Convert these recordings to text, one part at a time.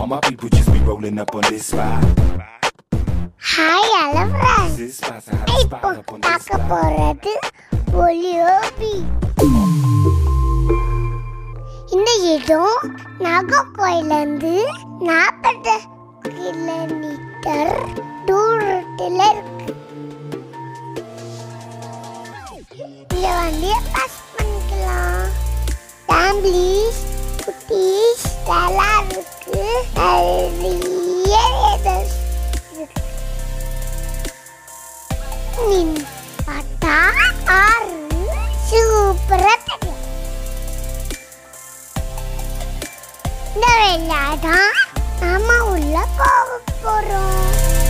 my people just be rolling up on this spot. Hi hello friends This spot's a hot இப்போ spot up on this பார்க்க spot. போறது ஒலியோபி இந்த இடம் நாகர்கோயிலேருந்து நாற்பது kilometre தூரத்தில் இருக்கு இங்க வண்டிய பாஸ் பண்ணிக்கலாம் ஃபேமிலிஸ் குட்டீஸ் எல்லாம் இருக்கு நிறைய இடங்கள் இருக்கு நின் பார்த்தா ஆறு சூப்பரா தெரியும் இந்த விளையாதான் நாம உள்ள போக போறோம்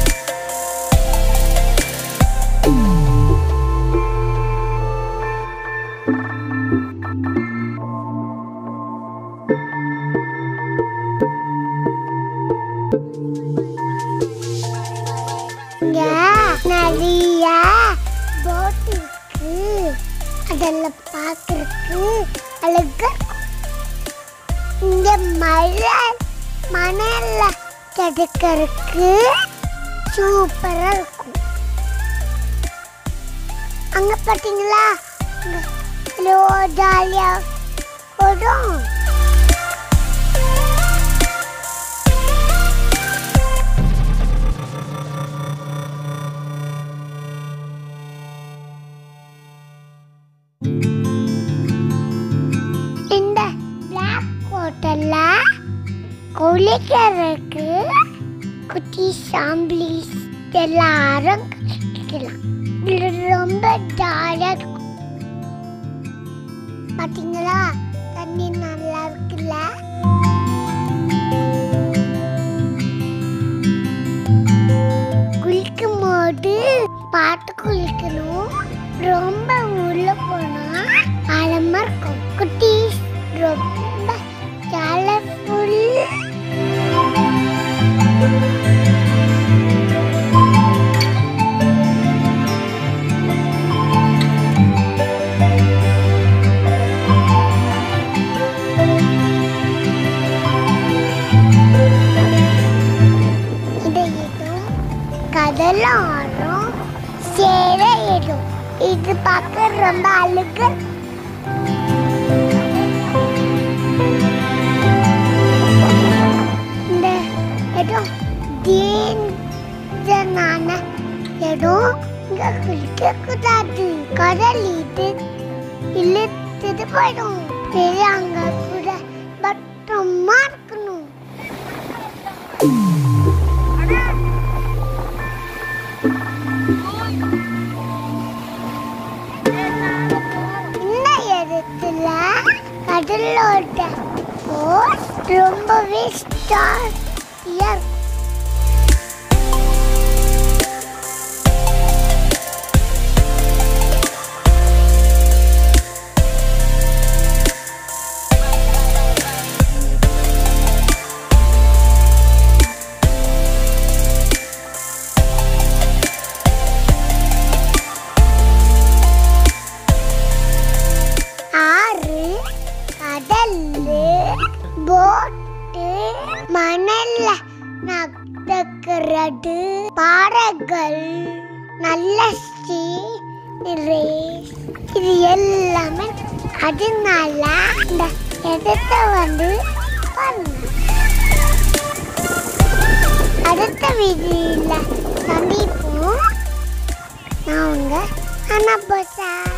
இங்க நிறைய போட் இருக்கு அதெல்லாம் பார்க்கறதுக்கு அழகா இருக்கும். இங்க மழை மணல்ல கிடக்கறதுக்கு சூப்பரா இருக்கும் அங்க பாத்தீங்களா ஜாலியா ஓடும் இந்த பிளாக் ஹோட்டல்ல குளிக்கிறதுக்கு குட்டி சாம்பிளிஸ் எல்லாரும் குளிக்கலாம் இது ரொம்ப ஜாலியா இருக்கும் பாத்தீங்களா தண்ணி நல்லா இருக்குல்ல குளிக்கும் போது பார்த்து குளிக்கணும் ரொம்ப உள்ள போனா ஆழமா இருக்கும் குட்டீஸ் ரொம்ப கலர்ஃபுல் இந்த இடம் கடல் ஆறும் சேர இடம் இது பார்க்க ரொம்ப அழகு இந்த இடம் டேஞ்சரான இடம் இங்க குளிக்க கூடாது கடல் இது இழுத்துட்டு போயிடும் சரி அங்க கூட பத்திரமா இருக்கணும் இந்த இடத்துல கடலோட போட் ரொம்பவே ஸ்டார்டியா இருக்கும் ஆறு கடல்லு போட்டு மணல்ல நடக்கிறது பாறைகள் நல்ல ரேஸ் இது எல்லாமே அதனால இந்த இடத்த வந்து பாருங்க அடுத்த வீதியில சந்திப்போம் நான் உங்க அண்ணா போசா